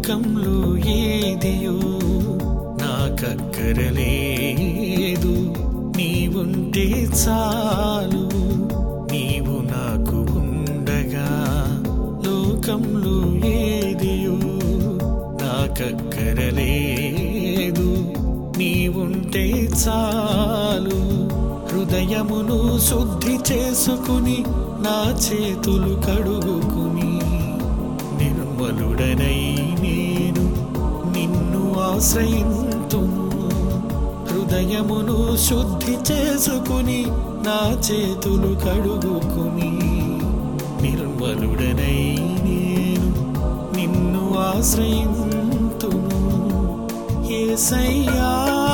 లోకంలో ఏదియో నాకక్కరలేదు నీవుంటే చాలు నీవు నాకు ఉండగా లోకంలో ఏదియో నాకక్కరలేదు నీవుంటే చాలు హృదయమును శుద్ధి చేసుకుని నా చేతులు కడుగుకుని నిర్మలుడనై నేను నిన్ను ఆశ్రయింతును హృదయమును శుద్ధి చేసుకుని నా చేతులు కడుగుకుని నిర్మలుడనై నేను నిన్ను ఆశ్రయింతును ఏసయ్యా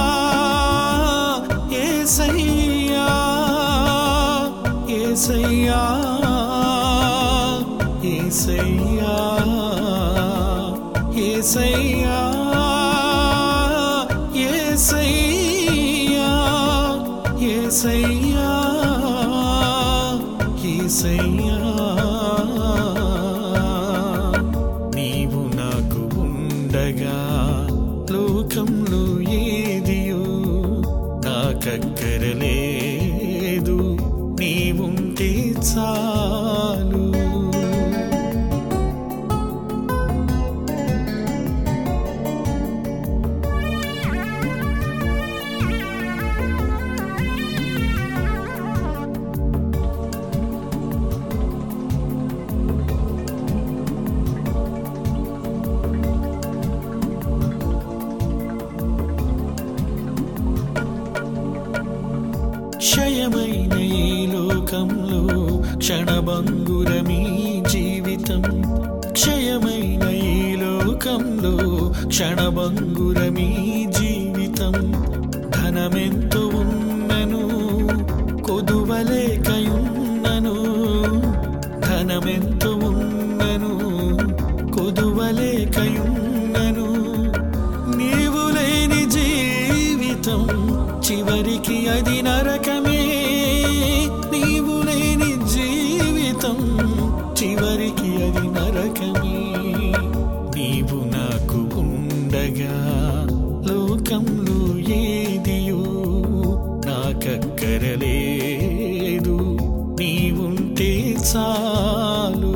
ఏసయ్యా ఏసయ్యా ఏసయ్యా ఏసయ్యా ఏసయ్యా ఏసయ్యా ఏసయ్యా నీవు నాకు ఉండగా లోకంలో ఏదియో నాకక్కరలేదు నీవుంటే చాలు క్షయమైన ఈ లోకంలో క్షణభంగురమీ జీవితం క్షయమైన ఈ లోకంలో క్షణభంగురమీ జీవితం ధనమెంతో ఉన్నను కొదువలేకయున్నను ధనమెంతో ఉన్నను కొదువలేకయున్నను నీవు లేని జీవితం చివరికి అది నరకమే నీవు లేని జీవితం చివరికి అది నరకమే నీవు నాకు ఉండగా లోకంలో ఏదియో నాకక్కరలేదు నీవుంటే చాలు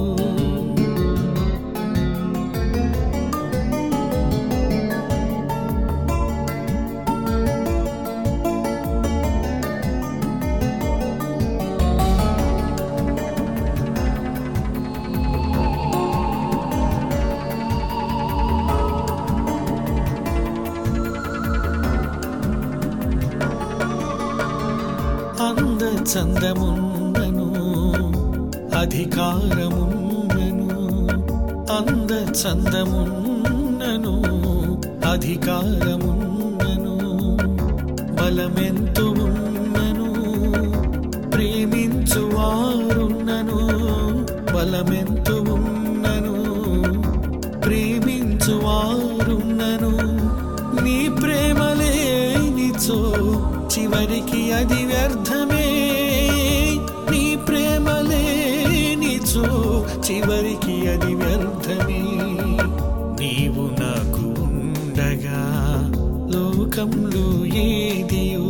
అంద చందమున్నను అధికారమున్నను అంద చందమున్నను అధికారమున్నను బలమెంతు ఉన్నను ప్రేమించువారున్నను బలమెంతు ఉన్నను ప్రేమించువారున్నను నీ ప్రేమ లేనిచో చివరికి అది వ్యర్థమే నీ ప్రేమ లేనిచో చివరికి అది వ్యర్థమే నీవు నాకు ఉండగా లోకంలో ఏదియో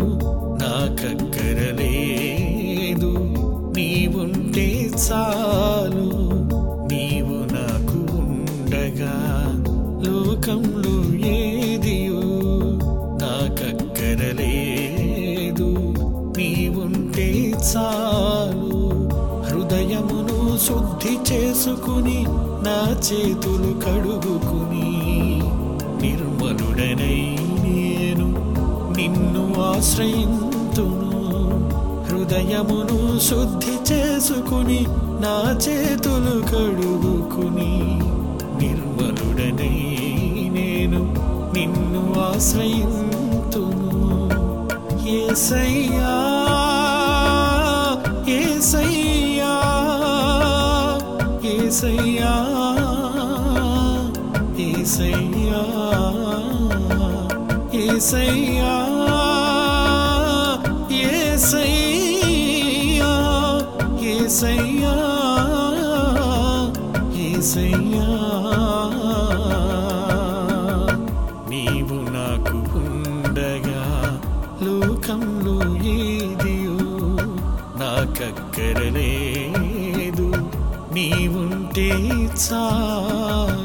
నాకక్కరలేదు నీవుంటే చాలు నీవు నాకు ఉండగా లోకంలో ఏదియో నాకక్కరలేదు నీవుంటే చాలు హృదయమును శుద్ధి చేసుకుని నా చేతులు కడుగుకుని నిర్మలుడనై నేను నిన్ను ఆశ్రయింతును హృదయమును శుద్ధి చేసుకుని నా చేతులు కడుగుకుని నిర్మలుడనై నేను నిన్ను ఆశ్రయింతును ఏసయ్యా ఏసయ్యా ఏసయ్యా ఏసయ్యా ఏసయ్యా ఏసయ్యా ఏసయ్యా ఏసయ్యా నాకక్కరలేదు నీవుంటే చాలు